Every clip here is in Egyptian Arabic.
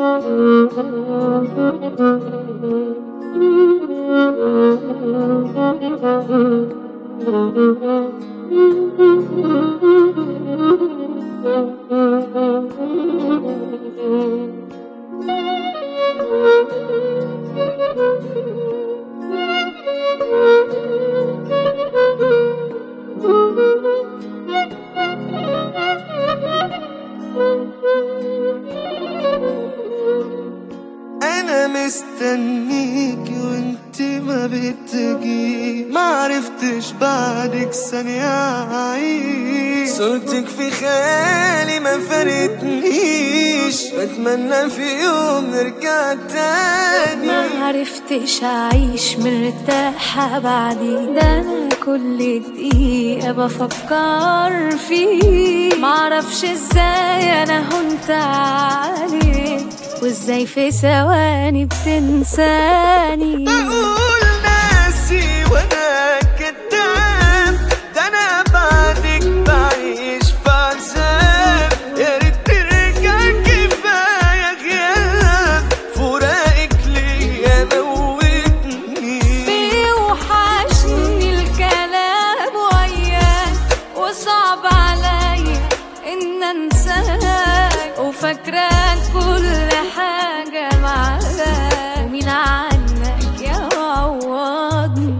انا مستنيك وانت ما بتجي ما عرفتش بعدك ثانية اعيش صورتك في خيالي ما فارقتنيش بتمنى في يوم نرجع تاني ما عرفتش اعيش مرتاحة بعدي ده انا كل دقيقة بفكر فيه معرفش ازاي انا هنت عليك وازاي في ثواني بتنساني بقول ناسي وانا كداب ده انا بعدك بعيش في عذاب يا ريت ترجع كفايه غياب فراقك ليا موتني بيوحشني الكلام وياك وصعب عليا ان انساك وفاكراك كل حاجة معاك ومين عنك يعوضني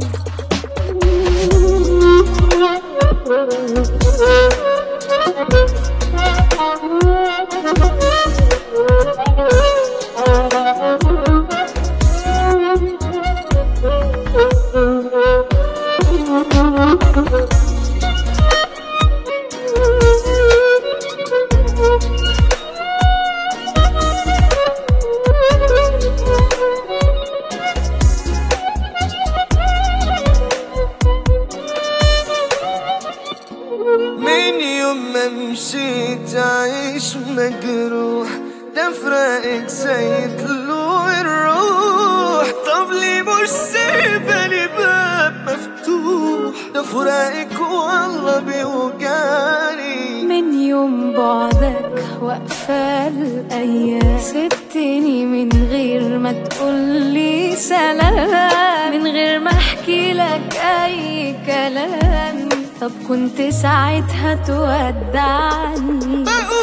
من يوم ما مشيت عايش مجروح ده فراقك زي طلوع الروح طب ليه مش سايبة لي باب مفتوح ده فراقك والله بيوجعني من يوم بعدك واقفة الأيام سبتني من غير ما تقولي سلام من غير ما أحكي لك أي كلام طب كنت ساعتها تودعني بقول